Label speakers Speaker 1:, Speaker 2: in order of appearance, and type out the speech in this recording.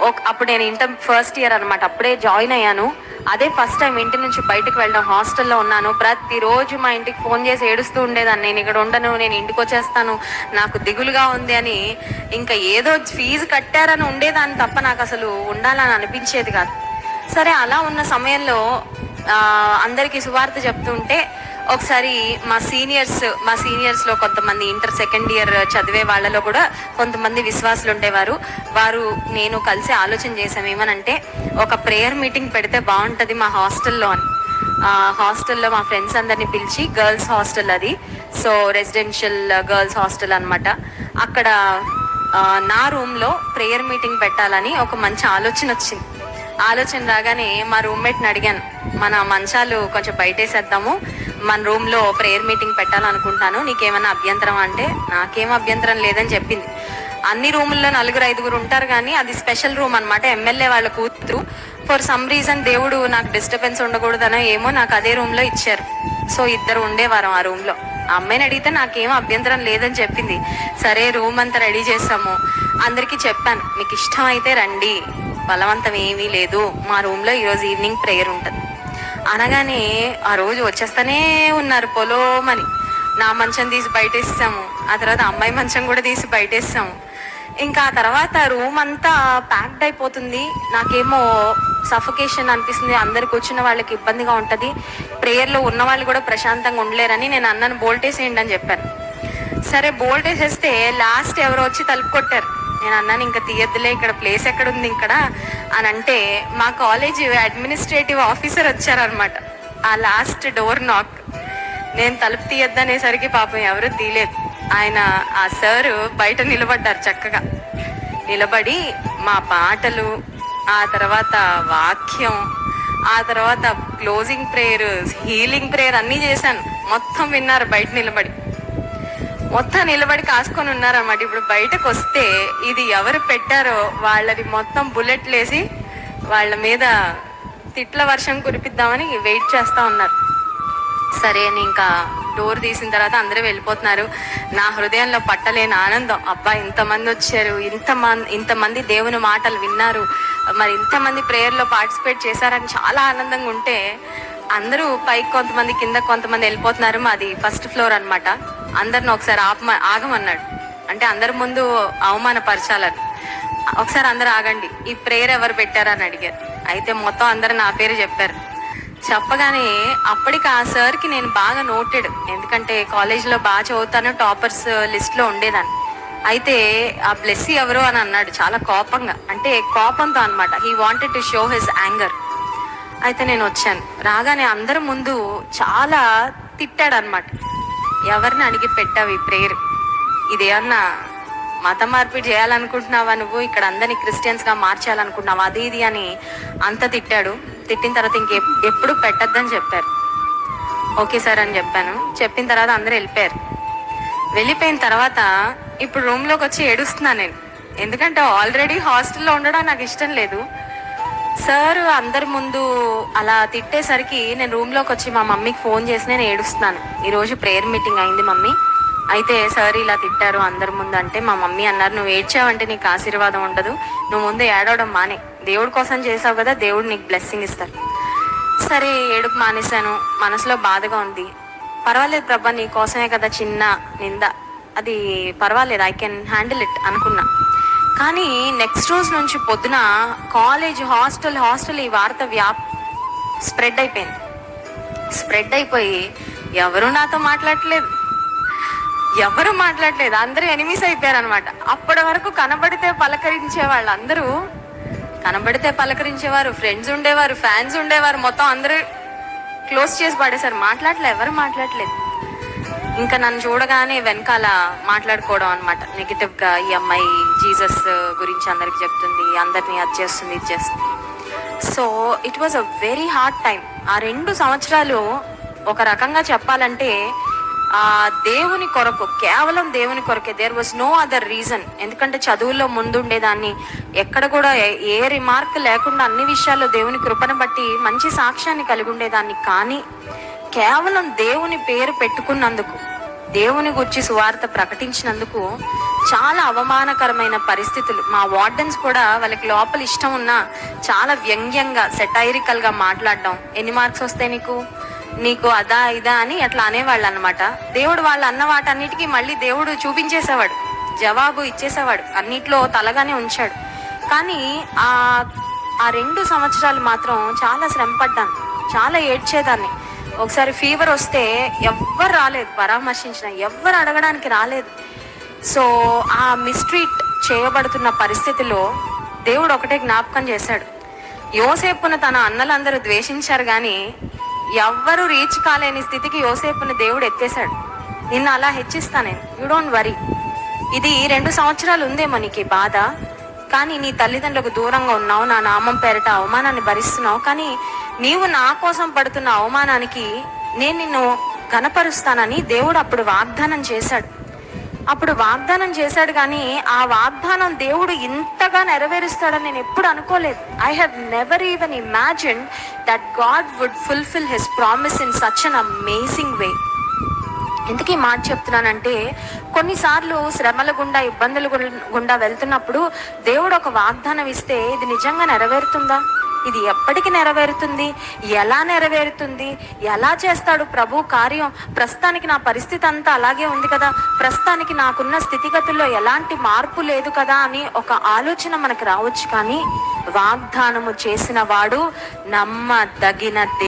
Speaker 1: ఒక- అప్పుడు నేను ఇంటర్ ఫస్ట్ ఇయర్ అనమాట అప్పుడే జాయిన్ అయ్యాను అదే ఫస్ట్ టైం ఇంటి నుంచి బయటకు వెళ్ళడం హాస్టల్లో ఉన్నాను ప్రతిరోజు మా ఇంటికి ఫోన్ చేసి ఏడుస్తూ ఉండేదాన్ని నేను ఇక్కడ ఉండను నేను ఇంటికి వచ్చేస్తాను నాకు దిగులుగా ఉంది అని ఇంకా ఏదో ఫీజు కట్టారని ఉండేదాన్ని తప్ప నాకు అసలు ఉండాలని అనిపించేది కాదు సరే అలా ఉన్న సమయంలో ఆ, అందరికీ సువార్త చెప్తుంటే ఒకసారి మా సీనియర్స్ మా సీనియర్స్ లో కొంతమంది ఇంటర్ సెకండ్ ఇయర్ చదివే వాళ్ళలో కూడా కొంతమంది విశ్వాసులు ఉండేవారు వారు నేను కలిసి ఆలోచన చేసాం ఏమనంటే ఒక ప్రేయర్ మీటింగ్ పెడితే బాగుంటది మా హాస్టల్లో అని ఆ హాస్టల్లో మా ఫ్రెండ్స్ అందరిని పిలిచి గర్ల్స్ హాస్టల్ అది సో రెసిడెన్షియల్ గర్ల్స్ హాస్టల్ అన్నమాట అక్కడ ఆ, నా రూమ్ లో ప్రేయర్ మీటింగ్ పెట్టాలని ఒక మంచి ఆలోచన వచ్చింది ఆలోచన రాగానే మా రూమ్మేట్ని అడిగాను మన మంచాలు కొంచెం బయటేసేద్దాము మన రూమ్ లో ప్రేయర్ మీటింగ్ పెట్టాలనుకుంటాను నీకేమైనా అభ్యంతరం అంటే నాకేం అభ్యంతరం లేదని చెప్పింది అన్ని రూముల్లో నలుగురు ఐదుగురు ఉంటారు కానీ అది స్పెషల్ రూమ్ అన్నమాట ఎమ్మెల్యే వాళ్ళ కూతురు ఫర్ సమ్ రీజన్ దేవుడు నాకు డిస్టర్బెన్స్ ఉండకూడదనో ఏమో నాకు అదే రూమ్ లో ఇచ్చారు సో ఇద్దరు ఉండేవారం ఆ రూమ్ లో ఆ అమ్మాయిని అడిగితే నాకేం అభ్యంతరం లేదని చెప్పింది సరే రూమ్ అంతా రెడీ చేసాము అందరికీ చెప్పాను మీకు ఇష్టం అయితే రండి బలవంతం ఏమీ లేదు మా రూమ్ లో ఈరోజు ఈవినింగ్ ప్రేయర్ ఉంటుంది అనగానే ఆ రోజు వచ్చేస్తానే ఉన్నారు పొలోమని నా మంచం తీసి బయటేసాము ఆ తర్వాత అమ్మాయి మంచం కూడా తీసి బయటేసాము ఇంకా ఆ తర్వాత రూమ్ అంతా ప్యాక్డ్ అయిపోతుంది నాకేమో సఫకేషన్ అనిపిస్తుంది అందరు కూర్చున్న వాళ్ళకి ఇబ్బందిగా ఉంటది ప్రేయర్ లో ఉన్న వాళ్ళు కూడా ప్రశాంతంగా ఉండలేరని నేను అన్నను బోల్టేసేయండి అని చెప్పాను సరే బోల్ట్ వేసేస్తే లాస్ట్ ఎవరో వచ్చి తలుపు కొట్టారు నేను అన్నాను ఇంకా తీయద్దులే ఇక్కడ ప్లేస్ ఎక్కడ ఉంది ఇక్కడ అని అంటే మా కాలేజ్ అడ్మినిస్ట్రేటివ్ ఆఫీసర్ వచ్చారనమాట ఆ లాస్ట్ డోర్ నాక్ నేను తలుపు తీయద్దనేసరికి పాపం ఎవరు తీయలేదు ఆయన ఆ సార్ బయట నిలబడ్డారు చక్కగా నిలబడి మా పాటలు ఆ తర్వాత వాక్యం ఆ తర్వాత క్లోజింగ్ ప్రేయర్ హీలింగ్ ప్రేయర్ అన్నీ చేశాను మొత్తం విన్నారు బయట నిలబడి మొత్తం నిలబడి కాసుకొని ఉన్నారన్నమాట ఇప్పుడు బయటకు వస్తే ఇది ఎవరు పెట్టారో వాళ్ళది మొత్తం బుల్లెట్లు వేసి వాళ్ళ మీద తిట్ల వర్షం కురిపిద్దామని వెయిట్ చేస్తా ఉన్నారు సరే అని ఇంకా డోర్ తీసిన తర్వాత అందరూ వెళ్ళిపోతున్నారు నా హృదయంలో పట్టలేని ఆనందం అబ్బా ఇంతమంది వచ్చారు ఇంతమంది ఇంతమంది దేవుని మాటలు విన్నారు మరి ఇంతమంది ప్రేయర్లో పార్టిసిపేట్ చేశారని చాలా ఆనందంగా ఉంటే అందరూ పైకి కొంతమంది కింద కొంతమంది వెళ్ళిపోతున్నారు మాది ఫస్ట్ ఫ్లోర్ అన్నమాట అందరిని ఒకసారి ఆపమ ఆగమన్నాడు అంటే అందరి ముందు అవమానపరచాలని ఒకసారి అందరు ఆగండి ఈ ప్రేయర్ ఎవరు పెట్టారని అడిగారు అయితే మొత్తం అందరు నా పేరు చెప్పారు చెప్పగానే అప్పటికి ఆ సార్ కి నేను బాగా నోటెడ్ ఎందుకంటే కాలేజ్ లో బాగా చదువుతాను టాపర్స్ లిస్ట్ లో ఉండేదాన్ని అయితే ఆ బ్లెస్సీ ఎవరు అని అన్నాడు చాలా కోపంగా అంటే కోపంతో అన్నమాట he wanted to show his anger అయితే నేను వచ్చాను రాగానే అందరి ముందు చాలా తిట్టాడు అనమాట ఎవరిని అడిగి పెట్టావు ఈ ప్రేయర్ ఇదేమన్నా మత మార్పిడి చేయాలనుకుంటున్నావా నువ్వు ఇక్కడ అందరినీ క్రిస్టియన్స్ గా మార్చాలనుకుంటున్నావా అది ఇది అని అంత తిట్టాడు తిట్టిన తర్వాత ఇంకే ఎప్పుడు పెట్టద్దని చెప్పారు ఓకే సార్ అని చెప్పాను చెప్పిన తర్వాత అందరూ వెళ్ళిపోయారు వెళ్ళిపోయిన తర్వాత ఇప్పుడు రూమ్ లోకి వచ్చి ఏడుస్తున్నా నేను ఎందుకంటే ఆల్రెడీ హాస్టల్లో ఉండడం నాకు ఇష్టం లేదు సార్ అందరి ముందు అలా తిట్టేసరికి నేను రూమ్ లోకి వచ్చి మా మమ్మీకి ఫోన్ చేసి నేను ఏడుస్తున్నాను ఈ రోజు ప్రేయర్ మీటింగ్ అయింది మమ్మీ అయితే సార్ ఇలా తిట్టారు అందరి ముందు అంటే మా మమ్మీ అన్నారు నువ్వు ఏడ్చావంటే నీకు ఆశీర్వాదం ఉండదు నువ్వు ముందు ఏడవడం మానే దేవుడి కోసం చేసావు కదా దేవుడు నీకు బ్లెస్సింగ్ ఇస్తారు సరే ఏడుపు మానేశాను మనసులో బాధగా ఉంది పర్వాలేదు ప్రభా నీ కోసమే కదా చిన్న నింద అది పర్వాలేదు ఐ కెన్ హ్యాండిల్ ఇట్ అనుకున్నా కానీ నెక్స్ట్ రోజు నుంచి పొద్దున కాలేజ్ హాస్టల్ హాస్టల్ ఈ వార్త వ్యాప్ స్ప్రెడ్ అయిపోయింది స్ప్రెడ్ అయిపోయి ఎవరు నాతో మాట్లాడట్లేదు ఎవరు మాట్లాడలేదు అందరూ ఎనిమిస్ అయిపోయారు అనమాట అప్పటి వరకు కనబడితే పలకరించే వాళ్ళందరూ కనబడితే పలకరించేవారు ఫ్రెండ్స్ ఉండేవారు ఫ్యాన్స్ ఉండేవారు మొత్తం అందరూ క్లోజ్ చేసి పడేశారు మాట్లాడలే ఎవరు మాట్లాడలేదు ఇంకా నన్ను చూడగానే వెనకాల మాట్లాడుకోవడం అనమాట నెగిటివ్ గా ఈ అమ్మాయి జీసస్ గురించి అందరికి చెప్తుంది అందరినీ అది చేస్తుంది ఇది చేస్తుంది so it was a very hard time ఆ రెండు సంవత్సరాలు ఒక రకంగా చెప్పాలంటే ఆ దేవుని కొరకు కేవలం దేవుని కొరకే there was no other reason ఎందుకంటే చదువుల్లో ముందుండేదాన్ని ఎక్కడ కూడా ఏ- ఏ రిమార్క్ లేకుండా అన్ని విషయాల్లో దేవుని కృపను బట్టి మంచి సాక్ష్యాన్ని కలిగి ఉండేదాన్ని కానీ కేవలం దేవుని పేరు పెట్టుకున్నందుకు దేవుని గురించి సువార్త ప్రకటించినందుకు చాలా అవమానకరమైన పరిస్థితులు మా వార్డెన్స్ కూడా వాళ్ళకి లోపల ఇష్టం ఉన్నా చాలా వ్యంగ్యంగా సెటైరికల్ గా మాట్లాడడం ఎన్ని మార్క్స్ వస్తాయి నీకు నీకు అదా ఇదా అని అట్లా అనేవాళ్ళు అనమాట దేవుడు వాళ్ళు అన్న వాటన్నిటికీ మళ్ళీ దేవుడు చూపించేసేవాడు జవాబు ఇచ్చేసేవాడు అన్నిట్లో తలగానే ఉంచాడు కానీ ఆ ఆ రెండు సంవత్సరాలు మాత్రం చాలా శ్రమ పడ్డాను చాలా ఏడ్చేదాన్ని ఒకసారి ఫీవర్ వస్తే ఎవ్వరు రాలేదు పరామర్శించిన ఎవ్వరు అడగడానికి రాలేదు సో ఆ మిస్ట్రీట్ చేయబడుతున్న పరిస్థితిలో దేవుడు ఒకటే జ్ఞాపకం చేశాడు యోసేపును తన అన్నలందరూ ద్వేషించారు కానీ ఎవ్వరూ రీచ్ కాలేని స్థితికి యోసేపుని దేవుడు ఎత్తేశాడు నిన్ను అలా హెచ్చిస్తా నేను యూ డోంట్ వరీ ఇది రెండు సంవత్సరాలు ఉందేమో నీకు ఈ బాధ కానీ నీ తల్లిదండ్రులకు దూరంగా ఉన్నావు నా నామం పేరిట అవమానాన్ని భరిస్తున్నావు కానీ నీవు నా కోసం పడుతున్న అవమానానికి నేను నిన్ను కనపరుస్తానని దేవుడు అప్పుడు వాగ్దానం చేశాడు అప్పుడు వాగ్దానం చేశాడు కానీ ఆ వాగ్దానం దేవుడు ఇంతగా నెరవేరుస్తాడని నేను ఎప్పుడు అనుకోలేదు I have never even imagine that God would fulfil his promise in such an amazing way ఎందుకు ఈ మాట చెప్తున్నానంటే కొన్నిసార్లు శ్రమల గుండా ఇబ్బందులు గుం- గుండా వెళ్తున్నప్పుడు దేవుడు ఒక వాగ్దానం ఇస్తే ఇది నిజంగా నెరవేరుతుందా ఇది ఎప్పటికి నెరవేరుతుంది ఎలా నెరవేరుతుంది ఎలా చేస్తాడు ప్రభు కార్యం ప్రస్తుతానికి నా పరిస్థితి అంతా అలాగే ఉంది కదా ప్రస్తుతానికి నాకున్న స్థితిగతుల్లో ఎలాంటి మార్పు లేదు కదా అని ఒక ఆలోచన మనకు రావచ్చు కానీ వాగ్దానము చేసిన వాడు నమ్మదగిన